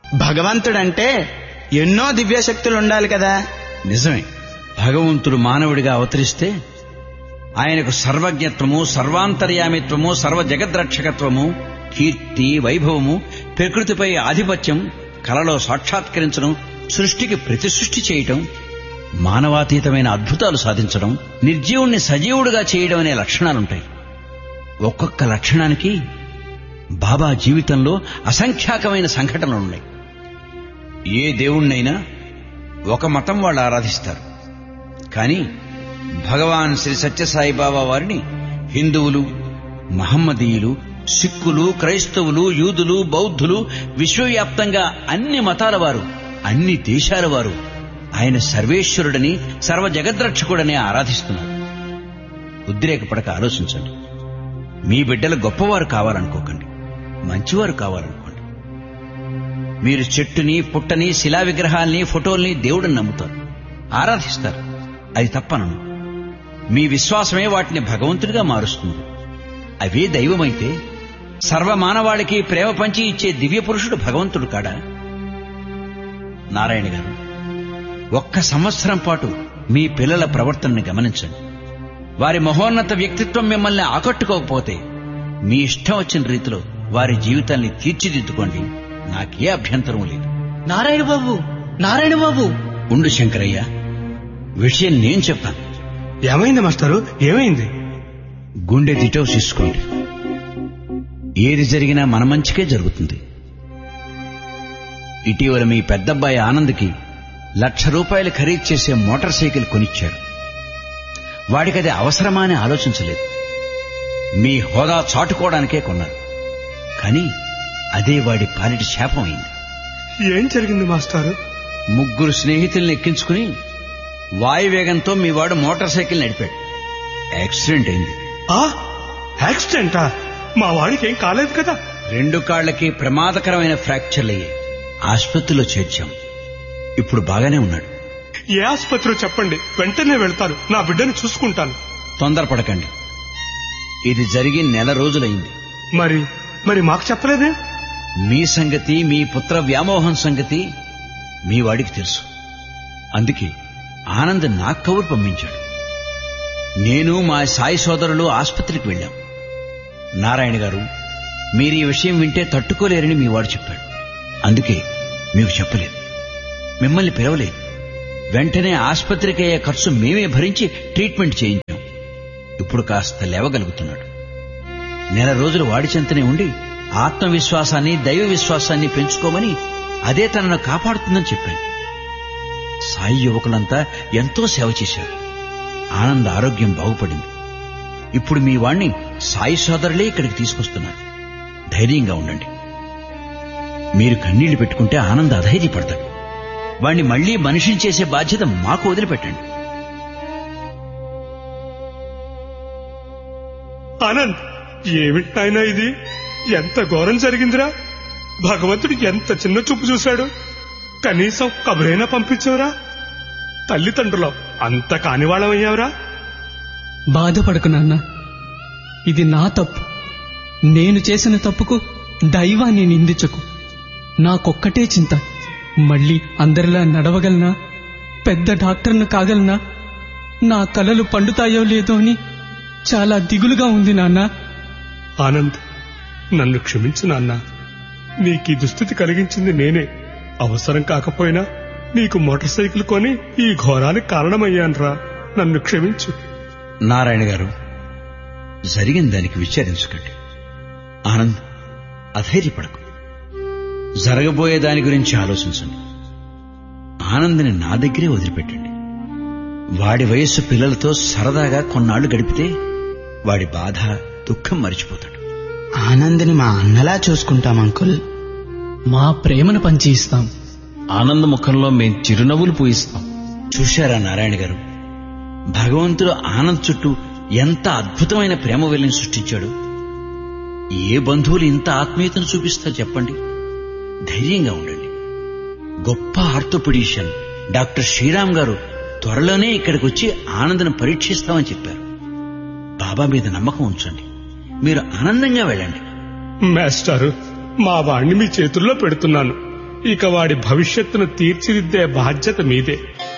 భగవంతుడంటే ఎన్నో దివ్యశక్తులు ఉండాలి కదా నిజమే భగవంతుడు మానవుడిగా అవతరిస్తే ఆయనకు సర్వజ్ఞత్వము సర్వాంతర్యామిత్వము సర్వ జగద్రక్షకత్వము కీర్తి వైభవము ప్రకృతిపై ఆధిపత్యం కలలో సాక్షాత్కరించడం సృష్టికి ప్రతి సృష్టి చేయటం మానవాతీతమైన అద్భుతాలు సాధించడం నిర్జీవుణ్ణి సజీవుడిగా చేయడం అనే లక్షణాలుంటాయి ఒక్కొక్క లక్షణానికి బాబా జీవితంలో అసంఖ్యాకమైన సంఘటనలున్నాయి ఏ దేవుణ్ణైనా ఒక మతం వాళ్ళు ఆరాధిస్తారు కానీ భగవాన్ శ్రీ సత్యసాయి బాబా వారిని హిందువులు మహమ్మదీయులు సిక్కులు క్రైస్తవులు యూదులు బౌద్ధులు విశ్వవ్యాప్తంగా అన్ని మతాల వారు అన్ని దేశాల వారు ఆయన సర్వేశ్వరుడని సర్వ జగద్రక్షకుడని ఆరాధిస్తున్నారు ఉద్రేకపడక ఆలోచించండి మీ బిడ్డలు గొప్పవారు కావాలనుకోకండి మంచివారు కావాలనుకోండి మీరు చెట్టుని పుట్టని శిలా విగ్రహాల్ని ఫోటోల్ని దేవుడిని నమ్ముతారు ఆరాధిస్తారు అది తప్పనను మీ విశ్వాసమే వాటిని భగవంతుడిగా మారుస్తుంది అవే దైవమైతే సర్వమానవాళికి ప్రేమ పంచి ఇచ్చే దివ్య పురుషుడు భగవంతుడు కాడా నారాయణ గారు ఒక్క సంవత్సరం పాటు మీ పిల్లల ప్రవర్తనని గమనించండి వారి మహోన్నత వ్యక్తిత్వం మిమ్మల్ని ఆకట్టుకోకపోతే మీ ఇష్టం వచ్చిన రీతిలో వారి జీవితాన్ని తీర్చిదిద్దుకోండి నాకే అభ్యంతరం లేదు నారాయణ బాబు నారాయణ బాబు ఉండు శంకరయ్య విషయం నేను చెప్తాను ఏమైంది మాస్టారు ఏమైంది గుండె దిటవు తీసుకోండి ఏది జరిగినా మన మంచికే జరుగుతుంది ఇటీవల మీ పెద్దబ్బాయి ఆనంద్కి లక్ష రూపాయలు ఖరీదు చేసే మోటార్ సైకిల్ కొనిచ్చాడు వాడికి అది అవసరమా అని ఆలోచించలేదు మీ హోదా చాటుకోవడానికే కొన్నారు కానీ అదే వాడి పాలిటి శాపం అయింది ఏం జరిగింది మాస్టారు ముగ్గురు స్నేహితుల్ని ఎక్కించుకుని వాయువేగంతో మీ వాడు మోటార్ సైకిల్ నడిపాడు యాక్సిడెంట్ అయింది ఆ యాక్సిడెంటా మా వాడికి ఏం కాలేదు కదా రెండు కాళ్లకి ప్రమాదకరమైన ఫ్రాక్చర్లు అయ్యాయి ఆసుపత్రిలో చేర్చాం ఇప్పుడు బాగానే ఉన్నాడు ఏ ఆసుపత్రి చెప్పండి వెంటనే వెళ్తాను నా బిడ్డని చూసుకుంటాను తొందరపడకండి ఇది జరిగి నెల రోజులైంది మరి మరి మాకు చెప్పలేదే మీ సంగతి మీ పుత్ర వ్యామోహం సంగతి మీ వాడికి తెలుసు అందుకే ఆనంద్ నాకు కబురు పంపించాడు నేను మా సాయి సోదరులు ఆసుపత్రికి వెళ్ళాం నారాయణ గారు మీరు ఈ విషయం వింటే తట్టుకోలేరని మీ వాడు చెప్పాడు అందుకే మీకు చెప్పలేదు మిమ్మల్ని పిలవలేదు వెంటనే ఆసుపత్రికి అయ్యే ఖర్చు మేమే భరించి ట్రీట్మెంట్ చేయించాం ఇప్పుడు కాస్త లేవగలుగుతున్నాడు నెల రోజులు వాడి చెంతనే ఉండి ఆత్మవిశ్వాసాన్ని దైవ విశ్వాసాన్ని పెంచుకోమని అదే తనను కాపాడుతుందని చెప్పాను సాయి యువకులంతా ఎంతో సేవ చేశారు ఆనంద్ ఆరోగ్యం బాగుపడింది ఇప్పుడు మీ వాణ్ణి సాయి సోదరులే ఇక్కడికి తీసుకొస్తున్నారు ధైర్యంగా ఉండండి మీరు కన్నీళ్లు పెట్టుకుంటే ఆనంద్ అధైర్యపడతాడు వాణ్ణి మళ్లీ మనిషిని చేసే బాధ్యత మాకు వదిలిపెట్టండి ఆనంద్ ఏమిటైనా ఇది ఎంత ఘోరం జరిగిందిరా భగవంతుడు ఎంత చిన్న చూపు చూశాడు కనీసం కబురైనా పంపించవురా తల్లిదండ్రులు అంత కానివాళ్ళమయ్యావురా బాధపడకు నాన్న ఇది నా తప్పు నేను చేసిన తప్పుకు దైవాన్ని నిందించకు నాకొక్కటే చింత మళ్ళీ అందరిలా నడవగలనా పెద్ద డాక్టర్ను కాగలనా నా కలలు పండుతాయో లేదో అని చాలా దిగులుగా ఉంది నాన్న ఆనంద్ నన్ను క్షమించు నాన్న నీకీ దుస్థితి కలిగించింది నేనే అవసరం కాకపోయినా నీకు మోటార్ సైకిల్ కొని ఈ ఘోరానికి కారణమయ్యానురా నన్ను క్షమించు నారాయణ గారు జరిగిన దానికి విచారించకండి ఆనంద్ అధైర్యపడకు జరగబోయే దాని గురించి ఆలోచించండి ఆనంద్ని నా దగ్గరే వదిలిపెట్టండి వాడి వయస్సు పిల్లలతో సరదాగా కొన్నాళ్లు గడిపితే వాడి బాధ దుఃఖం మరిచిపోతాడు ఆనంద్ని మా అన్నలా చూసుకుంటాం అంకుల్ మా ప్రేమను పంచి ఇస్తాం ఆనంద ముఖంలో మేం చిరునవ్వులు పూయిస్తాం చూశారా నారాయణ గారు భగవంతుడు ఆనంద్ చుట్టూ ఎంత అద్భుతమైన ప్రేమ వెల్లిని సృష్టించాడు ఏ బంధువులు ఇంత ఆత్మీయతను చూపిస్తారు చెప్పండి ధైర్యంగా ఉండండి గొప్ప ఆర్థోపెడిషియన్ డాక్టర్ శ్రీరామ్ గారు త్వరలోనే ఇక్కడికి వచ్చి ఆనందను పరీక్షిస్తామని చెప్పారు బాబా మీద నమ్మకం ఉంచండి మీరు ఆనందంగా వెళ్ళండి మాస్టారు మా వాణ్ణి మీ చేతుల్లో పెడుతున్నాను ఇక వాడి భవిష్యత్తును తీర్చిదిద్దే బాధ్యత మీదే